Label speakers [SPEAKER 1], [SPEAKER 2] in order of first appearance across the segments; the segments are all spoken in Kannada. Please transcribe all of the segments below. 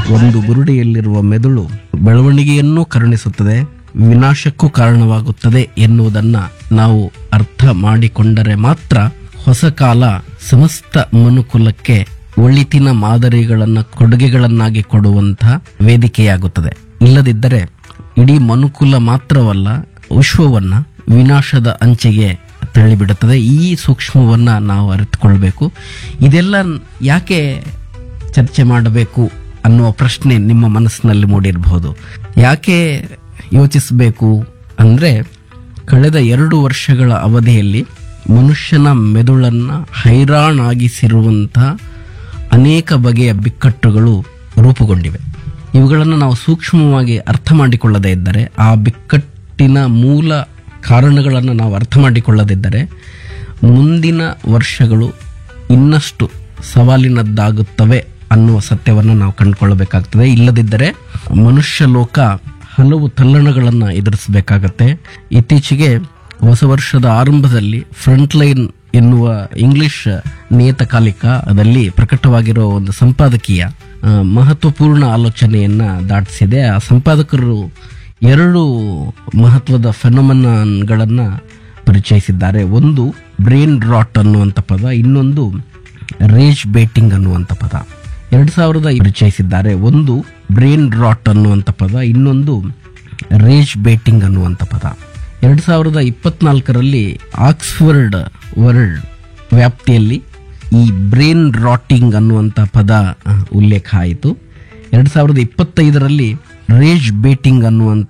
[SPEAKER 1] ಒಂದು ಬುರುಡೆಯಲ್ಲಿರುವ ಮೆದುಳು ಬೆಳವಣಿಗೆಯನ್ನು ಕರುಣಿಸುತ್ತದೆ ವಿನಾಶಕ್ಕೂ ಕಾರಣವಾಗುತ್ತದೆ ಎನ್ನುವುದನ್ನ ನಾವು ಅರ್ಥ ಮಾಡಿಕೊಂಡರೆ ಮಾತ್ರ ಹೊಸ ಕಾಲ ಸಮಸ್ತ ಮನುಕುಲಕ್ಕೆ ಒಳಿತಿನ ಮಾದರಿಗಳನ್ನ ಕೊಡುಗೆಗಳನ್ನಾಗಿ ಕೊಡುವಂತಹ ವೇದಿಕೆಯಾಗುತ್ತದೆ ಇಲ್ಲದಿದ್ದರೆ ಇಡೀ ಮನುಕುಲ ಮಾತ್ರವಲ್ಲ ವಿಶ್ವವನ್ನ ವಿನಾಶದ ಅಂಚಿಗೆ ತಳ್ಳಿಬಿಡುತ್ತದೆ ಈ ಸೂಕ್ಷ್ಮವನ್ನ ನಾವು ಅರಿತುಕೊಳ್ಬೇಕು ಇದೆಲ್ಲ ಯಾಕೆ ಚರ್ಚೆ ಮಾಡಬೇಕು ಅನ್ನುವ ಪ್ರಶ್ನೆ ನಿಮ್ಮ ಮನಸ್ಸಿನಲ್ಲಿ ಮೂಡಿರಬಹುದು ಯಾಕೆ ಯೋಚಿಸಬೇಕು ಅಂದ್ರೆ ಕಳೆದ ಎರಡು ವರ್ಷಗಳ ಅವಧಿಯಲ್ಲಿ ಮನುಷ್ಯನ ಮೆದುಳನ್ನ ಹೈರಾಣಾಗಿಸಿರುವಂತಹ ಅನೇಕ ಬಗೆಯ ಬಿಕ್ಕಟ್ಟುಗಳು ರೂಪುಗೊಂಡಿವೆ ಇವುಗಳನ್ನು ನಾವು ಸೂಕ್ಷ್ಮವಾಗಿ ಅರ್ಥ ಮಾಡಿಕೊಳ್ಳದೇ ಇದ್ದರೆ ಆ ಬಿಕ್ಕಟ್ಟಿನ ಮೂಲ ಕಾರಣಗಳನ್ನು ನಾವು ಅರ್ಥ ಮಾಡಿಕೊಳ್ಳದಿದ್ದರೆ ಮುಂದಿನ ವರ್ಷಗಳು ಇನ್ನಷ್ಟು ಸವಾಲಿನದ್ದಾಗುತ್ತವೆ ಅನ್ನುವ ಸತ್ಯವನ್ನು ನಾವು ಕಂಡುಕೊಳ್ಳಬೇಕಾಗ್ತದೆ ಇಲ್ಲದಿದ್ದರೆ ಮನುಷ್ಯ ಲೋಕ ಹಲವು ತಲ್ಲಣಗಳನ್ನು ಎದುರಿಸಬೇಕಾಗತ್ತೆ ಇತ್ತೀಚೆಗೆ ಹೊಸ ವರ್ಷದ ಆರಂಭದಲ್ಲಿ ಫ್ರಂಟ್ಲೈನ್ ಎನ್ನುವ ಇಂಗ್ಲಿಷ್ ನಿಯತಕಾಲಿಕದಲ್ಲಿ ಪ್ರಕಟವಾಗಿರುವ ಒಂದು ಸಂಪಾದಕೀಯ ಆ, ಮಹತ್ವಪೂರ್ಣ ಆಲೋಚನೆಯನ್ನ ದಾಟಿಸಿದೆ ಆ ಸಂಪಾದಕರು ಎರಡು ಮಹತ್ವದ ಫೆನೊಮನನ್ಗಳನ್ನ ಪರಿಚಯಿಸಿದ್ದಾರೆ ಒಂದು ಬ್ರೇನ್ ರಾಟ್ ಅನ್ನುವಂಥ ಪದ ಇನ್ನೊಂದು ರೇಜ್ ಬೇಟಿಂಗ್ ಅನ್ನುವಂಥ ಪದ ಎರಡು ಸಾವಿರದ ಪರಿಚಯಿಸಿದ್ದಾರೆ ಒಂದು ಬ್ರೇನ್ ರಾಟ್ ಅನ್ನುವಂಥ ಪದ ಇನ್ನೊಂದು ರೇಜ್ ಬೇಟಿಂಗ್ ಅನ್ನುವಂಥ ಪದ ಎರಡು ಸಾವಿರದ ಇಪ್ಪತ್ನಾಲ್ಕರಲ್ಲಿ ಆಕ್ಸ್ಫರ್ಡ್ ವರ್ಲ್ಡ್ ವ್ಯಾಪ್ತಿಯಲ್ಲಿ ಈ ಬ್ರೇನ್ ರಾಟಿಂಗ್ ಅನ್ನುವಂಥ ಪದ ಆ, ಉಲ್ಲೇಖ ಆಯಿತು ಎರಡು ಸಾವಿರದ ಇಪ್ಪತ್ತೈದರಲ್ಲಿ ರೇಜ್ ಬೇಟಿಂಗ್ ಅನ್ನುವಂಥ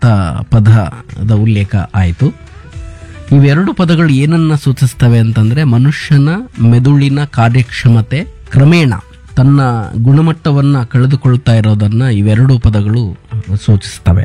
[SPEAKER 1] ಪದದ ಉಲ್ಲೇಖ ಆಯಿತು ಇವೆರಡು ಪದಗಳು ಏನನ್ನ ಸೂಚಿಸ್ತವೆ ಅಂತಂದ್ರೆ ಮನುಷ್ಯನ ಮೆದುಳಿನ ಕಾರ್ಯಕ್ಷಮತೆ ಕ್ರಮೇಣ ತನ್ನ ಗುಣಮಟ್ಟವನ್ನ ಕಳೆದುಕೊಳ್ತಾ ಇರೋದನ್ನ ಇವೆರಡು ಪದಗಳು ಸೂಚಿಸ್ತವೆ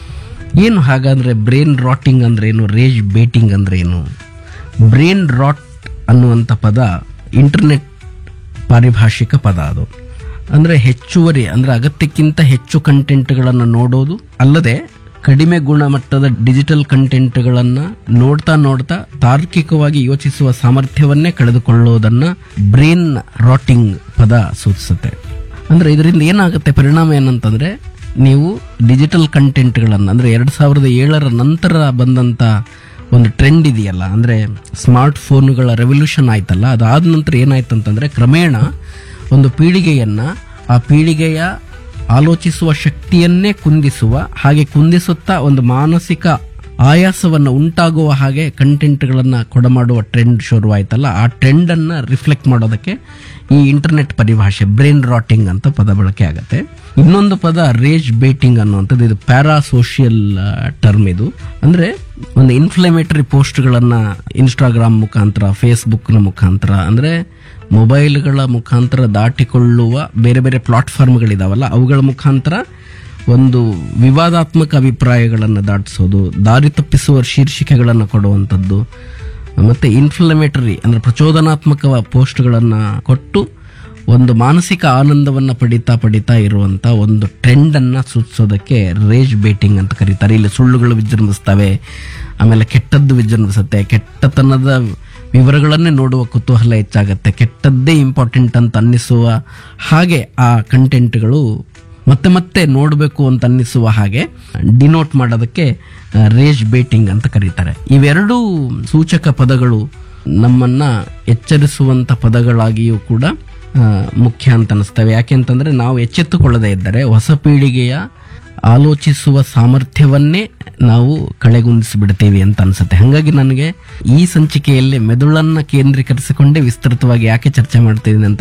[SPEAKER 1] ಏನು ಹಾಗಾದ್ರೆ ಬ್ರೇನ್ ರಾಟಿಂಗ್ ಅಂದ್ರೆ ಏನು ರೇಜ್ ಬೇಟಿಂಗ್ ಅಂದ್ರೆ ಏನು ಬ್ರೇನ್ ರಾಟ್ ಅನ್ನುವಂಥ ಪದ ಇಂಟರ್ನೆಟ್ ಪಾರಿಭಾಷಿಕ ಪದ ಅದು ಅಂದ್ರೆ ಹೆಚ್ಚುವರಿ ಅಂದ್ರೆ ಅಗತ್ಯಕ್ಕಿಂತ ಹೆಚ್ಚು ಕಂಟೆಂಟ್ಗಳನ್ನು ನೋಡೋದು ಅಲ್ಲದೆ ಕಡಿಮೆ ಗುಣಮಟ್ಟದ ಡಿಜಿಟಲ್ ಕಂಟೆಂಟ್ಗಳನ್ನು ನೋಡ್ತಾ ನೋಡ್ತಾ ತಾರ್ಕಿಕವಾಗಿ ಯೋಚಿಸುವ ಸಾಮರ್ಥ್ಯವನ್ನೇ ಕಳೆದುಕೊಳ್ಳುವುದನ್ನ ಬ್ರೇನ್ ರಾಟಿಂಗ್ ಪದ ಸೂಚಿಸುತ್ತೆ ಅಂದ್ರೆ ಇದರಿಂದ ಏನಾಗುತ್ತೆ ಪರಿಣಾಮ ಏನಂತಂದ್ರೆ ನೀವು ಡಿಜಿಟಲ್ ಕಂಟೆಂಟ್ಗಳನ್ನು ಅಂದ್ರೆ ಎರಡ್ ಸಾವಿರದ ಏಳರ ನಂತರ ಬಂದಂತ ಒಂದು ಟ್ರೆಂಡ್ ಇದೆಯಲ್ಲ ಅಂದ್ರೆ ಸ್ಮಾರ್ಟ್ ಫೋನ್ಗಳ ರೆವಲ್ಯೂಷನ್ ಆಯ್ತಲ್ಲ ಅದಾದ ನಂತರ ಏನಾಯ್ತು ಅಂತಂದ್ರೆ ಕ್ರಮೇಣ ಒಂದು ಪೀಳಿಗೆಯನ್ನ ಆ ಪೀಳಿಗೆಯ ಆಲೋಚಿಸುವ ಶಕ್ತಿಯನ್ನೇ ಕುಂದಿಸುವ ಹಾಗೆ ಕುಂದಿಸುತ್ತಾ ಒಂದು ಮಾನಸಿಕ ಆಯಾಸವನ್ನು ಉಂಟಾಗುವ ಹಾಗೆ ಕಂಟೆಂಟ್ಗಳನ್ನು ಕೊಡಮಾಡುವ ಟ್ರೆಂಡ್ ಶುರುವಾಯ್ತಲ್ಲ ಆ ಟ್ರೆಂಡನ್ನು ರಿಫ್ಲೆಕ್ಟ್ ಮಾಡೋದಕ್ಕೆ ಈ ಇಂಟರ್ನೆಟ್ ಪರಿಭಾಷೆ ಬ್ರೈನ್ ರಾಟಿಂಗ್ ಅಂತ ಪದ ಬಳಕೆ ಆಗುತ್ತೆ ಇನ್ನೊಂದು ಪದ ರೇಜ್ ಬೇಟಿಂಗ್ ಅನ್ನುವಂಥದ್ದು ಇದು ಪ್ಯಾರಾ ಸೋಷಿಯಲ್ ಟರ್ಮ್ ಇದು ಅಂದ್ರೆ ಒಂದು ಇನ್ಫ್ಲಮೇಟರಿ ಪೋಸ್ಟ್ಗಳನ್ನ ಇನ್ಸ್ಟಾಗ್ರಾಮ್ ಮುಖಾಂತರ ಫೇಸ್ಬುಕ್ನ ಮುಖಾಂತರ ಅಂದ್ರೆ ಮೊಬೈಲ್ಗಳ ಮುಖಾಂತರ ದಾಟಿಕೊಳ್ಳುವ ಬೇರೆ ಬೇರೆ ಪ್ಲಾಟ್ಫಾರ್ಮ್ಗಳಿದಾವಲ್ಲ ಅವುಗಳ ಮುಖಾಂತರ ಒಂದು ವಿವಾದಾತ್ಮಕ ಅಭಿಪ್ರಾಯಗಳನ್ನು ದಾಟಿಸೋದು ದಾರಿ ತಪ್ಪಿಸುವ ಶೀರ್ಷಿಕೆಗಳನ್ನು ಕೊಡುವಂಥದ್ದು ಮತ್ತೆ ಇನ್ಫ್ಲಮೇಟರಿ ಅಂದ್ರೆ ಪ್ರಚೋದನಾತ್ಮಕ ಪೋಸ್ಟ್ಗಳನ್ನು ಕೊಟ್ಟು ಒಂದು ಮಾನಸಿಕ ಆನಂದವನ್ನು ಪಡಿತಾ ಪಡಿತಾ ಇರುವಂತ ಒಂದು ಟ್ರೆಂಡ್ ಅನ್ನ ಸೂಚಿಸೋದಕ್ಕೆ ರೇಜ್ ಬೇಟಿಂಗ್ ಅಂತ ಕರೀತಾರೆ ಇಲ್ಲಿ ಸುಳ್ಳುಗಳು ವಿಜೃಂಭಿಸ್ತವೆ ಆಮೇಲೆ ಕೆಟ್ಟದ್ದು ವಿಜೃಂಭಿಸುತ್ತೆ ಕೆಟ್ಟತನದ ವಿವರಗಳನ್ನೇ ನೋಡುವ ಕುತೂಹಲ ಹೆಚ್ಚಾಗತ್ತೆ ಕೆಟ್ಟದ್ದೇ ಇಂಪಾರ್ಟೆಂಟ್ ಅಂತ ಅನ್ನಿಸುವ ಹಾಗೆ ಆ ಕಂಟೆಂಟ್ಗಳು ಮತ್ತೆ ಮತ್ತೆ ನೋಡಬೇಕು ಅಂತ ಅನ್ನಿಸುವ ಹಾಗೆ ಡಿನೋಟ್ ಮಾಡೋದಕ್ಕೆ ರೇಜ್ ಬೇಟಿಂಗ್ ಅಂತ ಕರೀತಾರೆ ಇವೆರಡೂ ಸೂಚಕ ಪದಗಳು ನಮ್ಮನ್ನ ಎಚ್ಚರಿಸುವಂತ ಪದಗಳಾಗಿಯೂ ಕೂಡ ಆ, ಮುಖ್ಯ ಅಂತ ಅನಿಸ್ತವೆ ಯಾಕೆಂತಂದ್ರೆ ನಾವು ಎಚ್ಚೆತ್ತುಕೊಳ್ಳದೇ ಇದ್ದರೆ ಹೊಸ ಪೀಳಿಗೆಯ ಆಲೋಚಿಸುವ ಸಾಮರ್ಥ್ಯವನ್ನೇ ನಾವು ಕಳೆಗುಂದಿಸಿಬಿಡ್ತೀವಿ ಅಂತ ಅನ್ಸುತ್ತೆ ಹಾಗಾಗಿ ನನಗೆ ಈ ಸಂಚಿಕೆಯಲ್ಲಿ ಮೆದುಳನ್ನ ಕೇಂದ್ರೀಕರಿಸಿಕೊಂಡೇ ವಿಸ್ತೃತವಾಗಿ ಯಾಕೆ ಚರ್ಚೆ ಮಾಡ್ತಿದ್ದೀನಿ ಅಂತ